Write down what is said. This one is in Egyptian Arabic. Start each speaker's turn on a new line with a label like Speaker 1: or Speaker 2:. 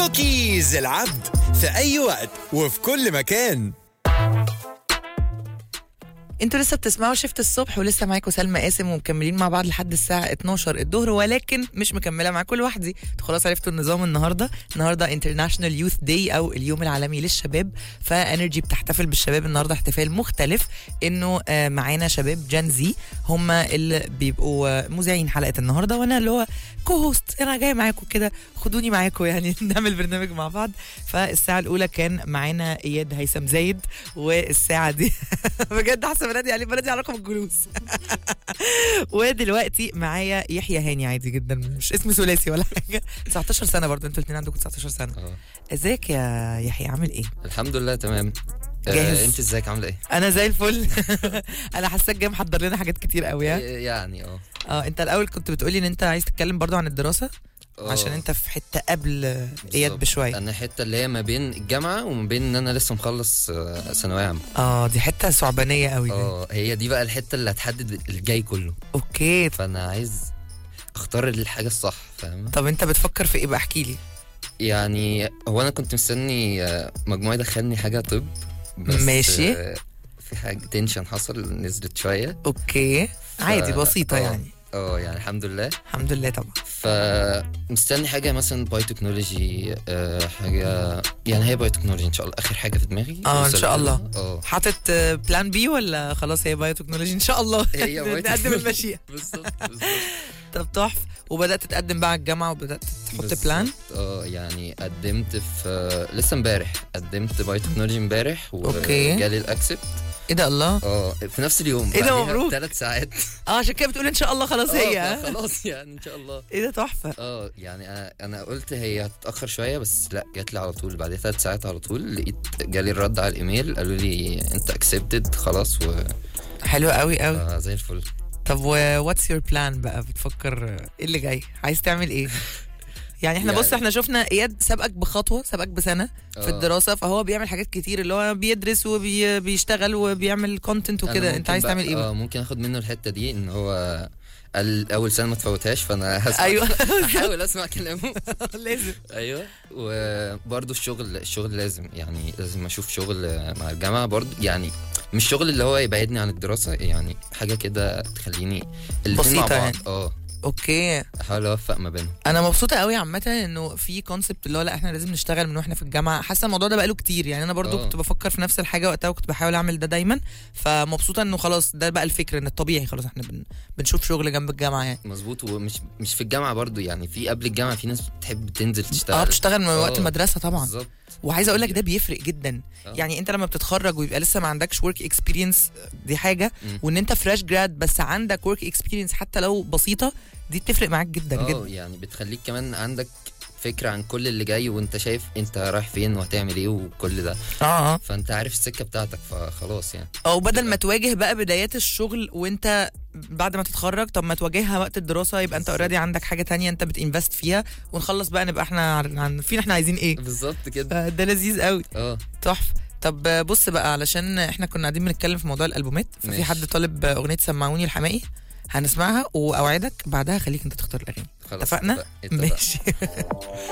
Speaker 1: كوكيز العبد في أي وقت وفي كل مكان
Speaker 2: انتوا لسه بتسمعوا شفت الصبح ولسه معاكم سلمى قاسم ومكملين مع بعض لحد الساعه 12 الظهر ولكن مش مكمله معاكم لوحدي انتوا خلاص عرفتوا النظام النهارده النهارده انترناشونال يوث داي او اليوم العالمي للشباب فانرجي بتحتفل بالشباب النهارده احتفال مختلف انه آه، معانا شباب جان زي هم اللي بيبقوا آه، مذيعين حلقه النهارده وانا اللي هو كو هوست انا جاي معاكم كده خدوني معاكم يعني نعمل برنامج مع بعض فالساعه الاولى كان معانا اياد هيثم زايد والساعه دي بجد حاسه بنادي عليه بنادي على رقم الجلوس ودلوقتي معايا يحيى هاني عادي جدا مش اسم ثلاثي ولا حاجه 19 سنه برضه انتوا الاثنين عندكم 19 سنه
Speaker 3: اه
Speaker 2: ازيك يا يحيى عامل ايه
Speaker 3: الحمد لله تمام
Speaker 2: جاهز؟
Speaker 3: آه انت ازيك عامله ايه؟
Speaker 2: انا زي الفل انا حاساك جاي محضر لنا حاجات كتير قوي ها؟
Speaker 3: يعني اه
Speaker 2: اه انت الاول كنت بتقولي ان انت عايز تتكلم برضو عن الدراسه
Speaker 3: آه،
Speaker 2: عشان انت في حته قبل اياد
Speaker 3: بالظبط.
Speaker 2: بشويه
Speaker 3: انا حته اللي هي ما بين الجامعه وما بين ان انا لسه مخلص آه، ثانويه عامه
Speaker 2: اه دي حته صعبانيه قوي دي
Speaker 3: اه هي دي بقى الحته اللي هتحدد الجاي كله
Speaker 2: اوكي
Speaker 3: فانا عايز اختار الحاجه الصح فاهمه
Speaker 2: طب انت بتفكر في ايه بقى احكي لي
Speaker 3: يعني هو انا كنت مستني آه، مجموعي دخلني حاجه طب بس
Speaker 2: ماشي.
Speaker 3: آه، في حاجه تنشن حصل نزلت شويه
Speaker 2: اوكي عادي بسيطه
Speaker 3: آه.
Speaker 2: يعني
Speaker 3: اه يعني الحمد لله
Speaker 2: الحمد لله طبعا
Speaker 3: فمستني حاجه مثلا باي تكنولوجي آه حاجه يعني هي باي تكنولوجي ان شاء الله اخر حاجه في دماغي
Speaker 2: آه، إن
Speaker 3: وصلت
Speaker 2: شاء الله.
Speaker 3: لها. اه
Speaker 2: حاطط بلان بي ولا خلاص هي بايو تكنولوجي ان شاء الله
Speaker 3: هي
Speaker 2: نقدم
Speaker 3: بايوتكنولوجي.
Speaker 2: المشيئه
Speaker 3: بالظبط بالظبط
Speaker 2: طب تحفه وبدات تتقدم بقى على الجامعه وبدات تحط
Speaker 3: بالظبط.
Speaker 2: بلان
Speaker 3: اه يعني قدمت في آه، لسه امبارح قدمت باي تكنولوجي امبارح
Speaker 2: أوكي.
Speaker 3: وجالي الاكسبت
Speaker 2: ايه ده الله
Speaker 3: اه في نفس اليوم
Speaker 2: إيه ده، مبروك.
Speaker 3: ثلاث ساعات
Speaker 2: اه عشان كده بتقول ان شاء الله خلاص هي
Speaker 3: آه،
Speaker 2: ها؟
Speaker 3: خلاص يعني ان شاء الله
Speaker 2: ايه ده تحفه
Speaker 3: اه يعني انا انا قلت هي هتتاخر شويه بس لا جات لي على طول بعد ثلاث ساعات على طول لقيت جالي الرد على الايميل قالوا لي انت اكسبتد خلاص و
Speaker 2: حلو قوي قوي
Speaker 3: آه زي الفل
Speaker 2: طب واتس يور بلان بقى بتفكر ايه اللي جاي عايز تعمل ايه يعني احنا بص
Speaker 3: يعني-
Speaker 2: احنا شفنا اياد سبقك بخطوه سبقك بسنه في
Speaker 3: آه.
Speaker 2: الدراسه فهو بيعمل حاجات كتير اللي هو بيدرس وبيشتغل وبيعمل كونتنت
Speaker 3: أنا
Speaker 2: وكده انت
Speaker 3: ممكن
Speaker 2: عايز
Speaker 3: بقى-
Speaker 2: تعمل ايه بقى؟
Speaker 3: اه ممكن اخد منه الحته دي ان هو قال اول سنه ما تفوتهاش فانا هسمع
Speaker 2: ايوه
Speaker 3: هحاول اسمع كلامه
Speaker 2: لازم
Speaker 3: ايوه وبرده الشغل الشغل لازم يعني لازم اشوف شغل مع الجامعه برضه يعني مش شغل اللي هو يبعدني عن الدراسه يعني حاجه كده تخليني الاتنين مع
Speaker 2: بسيطة
Speaker 3: بعض
Speaker 2: يعني.
Speaker 3: اه
Speaker 2: اوكي
Speaker 3: احاول اوفق ما بينهم
Speaker 2: انا مبسوطه قوي عامه انه في كونسبت اللي هو لا احنا لازم نشتغل من واحنا في الجامعه حاسه الموضوع ده بقاله كتير يعني انا برضو
Speaker 3: آه.
Speaker 2: كنت بفكر في نفس الحاجه وقتها وكنت بحاول اعمل ده دايما فمبسوطه انه خلاص ده بقى الفكر ان الطبيعي خلاص احنا بن بنشوف شغل جنب الجامعه يعني
Speaker 3: مظبوط ومش مش في الجامعه برضو يعني في قبل الجامعه في ناس بتحب تنزل تشتغل
Speaker 2: اه بتشتغل من وقت
Speaker 3: آه.
Speaker 2: المدرسه طبعا
Speaker 3: بالظبط
Speaker 2: وعايزه اقول لك ده بيفرق جدا
Speaker 3: آه.
Speaker 2: يعني انت لما بتتخرج ويبقى لسه ما عندكش ورك اكسبيرينس دي حاجه
Speaker 3: مم.
Speaker 2: وان انت فريش جراد بس عندك ورك اكسبيرينس حتى لو بسيطه دي بتفرق معاك جدا
Speaker 3: اه
Speaker 2: جدا
Speaker 3: يعني بتخليك كمان عندك فكره عن كل اللي جاي وانت شايف انت رايح فين وهتعمل ايه وكل ده
Speaker 2: اه اه
Speaker 3: فانت عارف السكه بتاعتك فخلاص يعني
Speaker 2: او بدل ما تواجه بقى بدايات الشغل وانت بعد ما تتخرج طب ما تواجهها وقت الدراسه يبقى انت اوريدي عندك حاجه تانية انت بتنفست فيها ونخلص بقى نبقى احنا عن- عارفين احنا عايزين ايه
Speaker 3: بالظبط كده
Speaker 2: فده لذيذ قوي
Speaker 3: اه
Speaker 2: تحفه طب بص بقى علشان احنا كنا قاعدين بنتكلم في موضوع الالبومات ففي
Speaker 3: ماشي.
Speaker 2: حد طالب اغنيه سمعوني الحمائي هنسمعها واوعدك بعدها خليك انت تختار الاغاني
Speaker 3: خلاص
Speaker 2: اتفقنا؟
Speaker 3: اتفق- اتفقنا.
Speaker 2: ماشي